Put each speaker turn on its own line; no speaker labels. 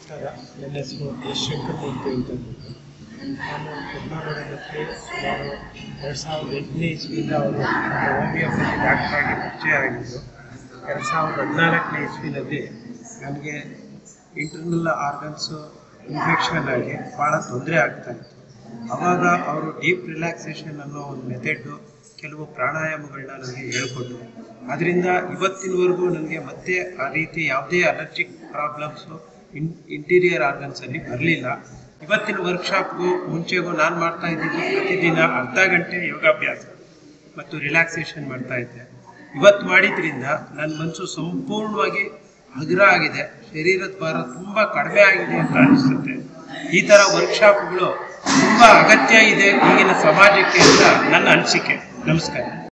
ನಮಸ್ಕಾರ ನನ್ನ ಹೆಸರು ಎಸ್ ಶಂಕರಮೂರ್ತಿ ಅಂತ ಅಂದ್ಬಿಟ್ಟು. ನಾನು ಕರ್ನಾಟಕಕ್ಕೆ ಸುಮಾರು ಎರಡು ಸಾವಿರದ ಎಂಟನೇ ಇಸ್ವಿಯಿಂದ ಅವರು ಹೋಮಿಯೋಪತಿ ಡಾಕ್ಟರ್ ಆಗಿ ಪರಿಚಯ ಆಗಿದ್ದು ಎರಡು ಸಾವಿರದ ಹದಿನಾಲ್ಕನೇ ಇಸ್ವಿನಲ್ಲಿ ನನಗೆ ಇಂಟರ್ನಲ್ ಆರ್ಗನ್ಸು ಇನ್ಫೆಕ್ಷನ್ ಆಗಿ ಭಾಳ ತೊಂದರೆ ಆಗ್ತಾ ಇತ್ತು ಆವಾಗ ಅವರು ಡೀಪ್ ರಿಲ್ಯಾಕ್ಸೇಷನ್ ಅನ್ನೋ ಒಂದು ಮೆಥಡು ಕೆಲವು ಪ್ರಾಣಾಯಾಮಗಳನ್ನ ನನಗೆ ಹೇಳ್ಕೊಟ್ರು ಅದರಿಂದ ಇವತ್ತಿನವರೆಗೂ ನನಗೆ ಮತ್ತೆ ಆ ರೀತಿ ಯಾವುದೇ ಅಲರ್ಜಿಕ್ ಪ್ರಾಬ್ಲಮ್ಸು ಇನ್ ಇಂಟೀರಿಯರ್ ಆರ್ಗನ್ಸಲ್ಲಿ ಬರಲಿಲ್ಲ ಇವತ್ತಿನ ವರ್ಕ್ಶಾಪ್ಗೂ ಮುಂಚೆಗೂ ನಾನು ಮಾಡ್ತಾ ಇದ್ದಿದ್ದು ಪ್ರತಿದಿನ ಅರ್ಧ ಗಂಟೆ ಯೋಗಾಭ್ಯಾಸ ಮತ್ತು ರಿಲ್ಯಾಕ್ಸೇಷನ್ ಮಾಡ್ತಾ ಇದ್ದೆ ಇವತ್ತು ಮಾಡಿದ್ರಿಂದ ನನ್ನ ಮನಸ್ಸು ಸಂಪೂರ್ಣವಾಗಿ ಹಗುರ ಆಗಿದೆ ಶರೀರದ ಭಾರ ತುಂಬ ಕಡಿಮೆ ಆಗಿದೆ ಅಂತ ಅನಿಸುತ್ತೆ ಈ ಥರ ವರ್ಕ್ಶಾಪ್ಗಳು ತುಂಬ ಅಗತ್ಯ ಇದೆ ಈಗಿನ ಸಮಾಜಕ್ಕೆ ಅಂತ ನನ್ನ ಅನಿಸಿಕೆ ನಮಸ್ಕಾರ